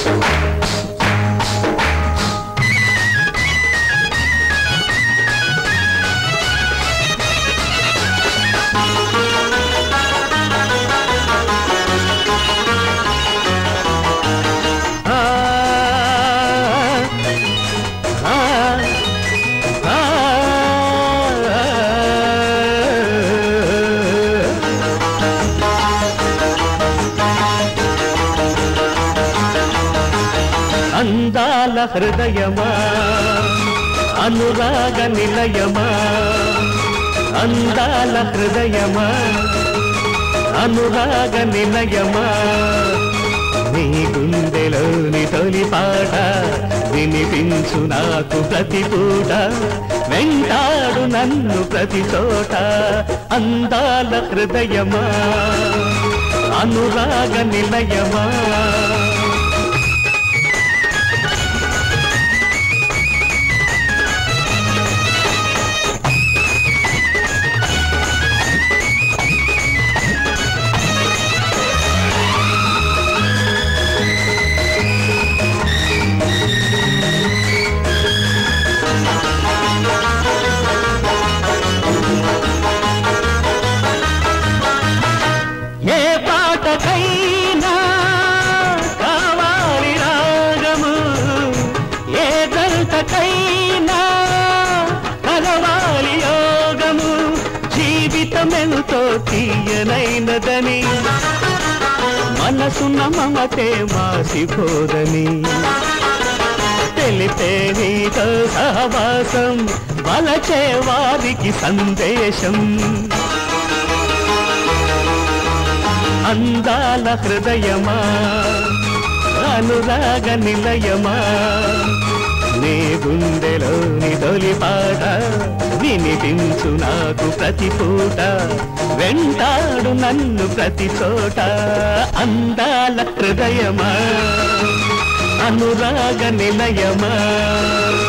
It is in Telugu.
ఆ, ఆ, ఆ, అందాల హృదయమా అనురాగ నిలయమా అందాల హృదయమా అనురాగ నిలయమా నీ గుండెలోని తొలి పాట వినిపించు నాకు ప్రతి పూట వెంటాడు నన్ను ప్రతి చోట అందాల హృదయమా అనురాగ నిలయమా ఏ పాటకైనా కావాలి రాగము ఏ జంటకైనా కలవాలి యోగము జీవితమెంతో తీయనైనదని మనసున్న మమతే మాసిపోదని తెలిపే నీతో సహవాసం వలచే వారికి సందేశం అందాల హృదయమా అనురాగ నిలయమా నీ గుండెలోని తొలి పాట వినిపించు నాకు ప్రతి పూట వెంటాడు నన్ను ప్రతి చోట అందాల హృదయమా అనురాగ నిలయమా